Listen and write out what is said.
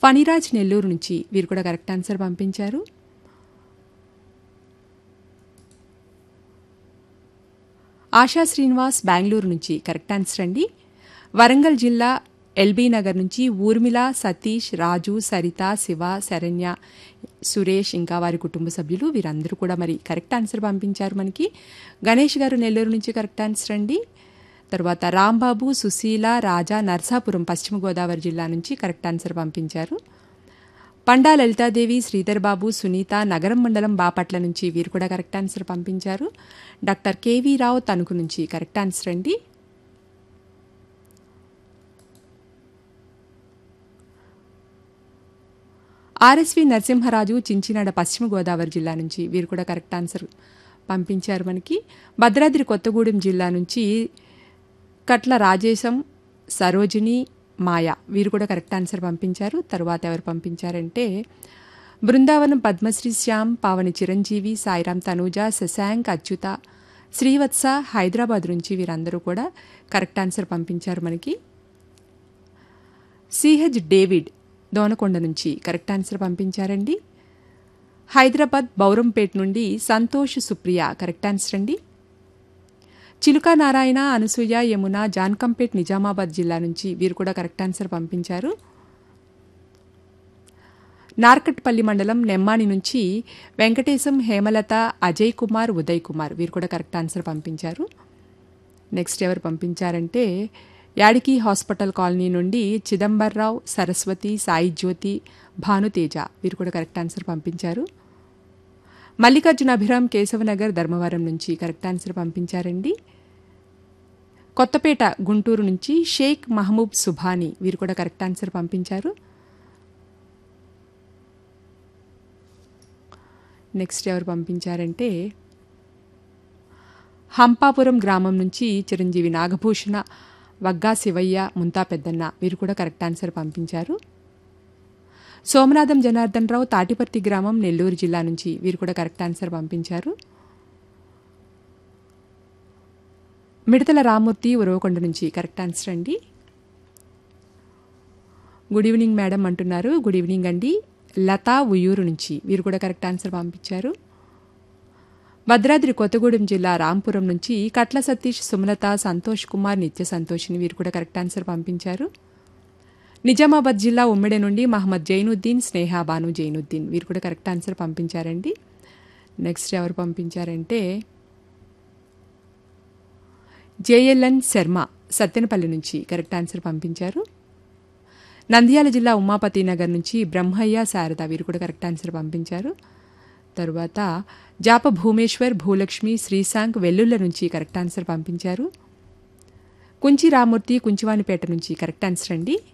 ఫణిరాజ్ నెల్లూరు నుంచి వీరు కూడా కరెక్ట్ ఆన్సర్ పంపించారు ఆశా శ్రీనివాస్ బెంగళూరు నుంచి కరెక్ట్ ఆన్సర్ అండి వరంగల్ జిల్లా ఎల్బీ నగర్ నుంచి ఊర్మిళ సతీష్ రాజు సరిత శివ శరణ్య సురేష్ ఇంకా వారి కుటుంబ సభ్యులు వీరందరూ కూడా మరి కరెక్ట్ ఆన్సర్ పంపించారు మనకి గణేష్ గారు నెల్లూరు నుంచి కరెక్ట్ ఆన్సర్ అండి తర్వాత రాంబాబు సుశీల రాజా నర్సాపురం పశ్చిమ గోదావరి జిల్లా నుంచి కరెక్ట్ ఆన్సర్ పంపించారు పండా లలితాదేవి శ్రీధర్ బాబు సునీత నగరం మండలం బాపట్ల నుంచి వీరు కూడా కరెక్ట్ ఆన్సర్ పంపించారు డాక్టర్ కేవీ రావు తణుకు నుంచి కరెక్ట్ ఆన్సర్ అండి ఆర్ఎస్వి నరసింహరాజు చించినాడ పశ్చిమ గోదావరి జిల్లా నుంచి వీరు కూడా కరెక్ట్ ఆన్సర్ పంపించారు మనకి భద్రాద్రి కొత్తగూడెం జిల్లా నుంచి కట్ల రాజేశం సరోజిని మాయ వీరు కూడా కరెక్ట్ ఆన్సర్ పంపించారు తర్వాత ఎవరు పంపించారంటే బృందావనం పద్మశ్రీ శ్యామ్ పావని చిరంజీవి సాయిరాం తనూజ శశాంక్ అచ్యుత శ్రీవత్స హైదరాబాద్ నుంచి వీరందరూ కూడా కరెక్ట్ ఆన్సర్ పంపించారు మనకి సిహెచ్ డేవిడ్ దోనకొండ నుంచి కరెక్ట్ ఆన్సర్ పంపించారండి హైదరాబాద్ బౌరంపేట్ నుండి సంతోష్ సుప్రియ కరెక్ట్ ఆన్సర్ అండి చిలుకా నారాయణ అనసూయ యమున జాన్కంపేట్ నిజామాబాద్ జిల్లా నుంచి వీరు కూడా కరెక్ట్ ఆన్సర్ పంపించారు నార్కట్పల్లి మండలం నెమ్మాని నుంచి వెంకటేశం హేమలత అజయ్ కుమార్ ఉదయ్ కుమార్ వీరు కూడా కరెక్ట్ ఆన్సర్ పంపించారు నెక్స్ట్ ఎవరు పంపించారంటే యాడికి హాస్పిటల్ కాలనీ నుండి చిదంబర్రావు సరస్వతి సాయి జ్యోతి భానుతేజ వీరు కూడా కరెక్ట్ ఆన్సర్ పంపించారు మల్లికార్జున అభిరామ్ కేశవనగర్ ధర్మవరం నుంచి కరెక్ట్ ఆన్సర్ పంపించారండి కొత్తపేట గుంటూరు నుంచి షేక్ మహమూబ్ సుభాని వీరు కూడా కరెక్ట్ ఆన్సర్ పంపించారు నెక్స్ట్ ఎవరు పంపించారంటే హంపాపురం గ్రామం నుంచి చిరంజీవి నాగభూషణ వగ్గా శివయ్య ముంతా పెద్దన్న వీరు కూడా కరెక్ట్ ఆన్సర్ పంపించారు సోమనాథం జనార్దన్ రావు తాటిపర్తి గ్రామం నెల్లూరు జిల్లా నుంచి వీరు కూడా కరెక్ట్ ఆన్సర్ పంపించారు మిడతల రామూర్తి ఉరవకొండ నుంచి కరెక్ట్ ఆన్సర్ అండి గుడ్ ఈవినింగ్ మేడం అంటున్నారు గుడ్ ఈవినింగ్ అండి లతా ఉయ్యూరు నుంచి వీరు కూడా కరెక్ట్ ఆన్సర్ పంపించారు భద్రాద్రి కొత్తగూడెం జిల్లా రాంపురం నుంచి కట్ల సతీష్ సుమలత సంతోష్ కుమార్ నిత్య సంతోష్ని వీరు కూడా కరెక్ట్ ఆన్సర్ పంపించారు నిజామాబాద్ జిల్లా ఉమ్మిడి నుండి మహమ్మద్ జైనుద్దీన్ స్నేహ బాను జైనుద్దీన్ వీరు కూడా కరెక్ట్ ఆన్సర్ పంపించారండి నెక్స్ట్ ఎవరు పంపించారంటే జేఎల్ఎన్ శర్మ సత్తెనపల్లి నుంచి కరెక్ట్ ఆన్సర్ పంపించారు నంద్యాల జిల్లా ఉమాపతి నగర్ నుంచి బ్రహ్మయ్య శారద వీరు కూడా కరెక్ట్ ఆన్సర్ పంపించారు తరువాత జాప భూమేశ్వర్ భూలక్ష్మి శ్రీశాంక్ వెల్లుల్ల నుంచి కరెక్ట్ ఆన్సర్ పంపించారు కుంచి రామూర్తి కుంచివానిపేట నుంచి కరెక్ట్ ఆన్సర్ అండి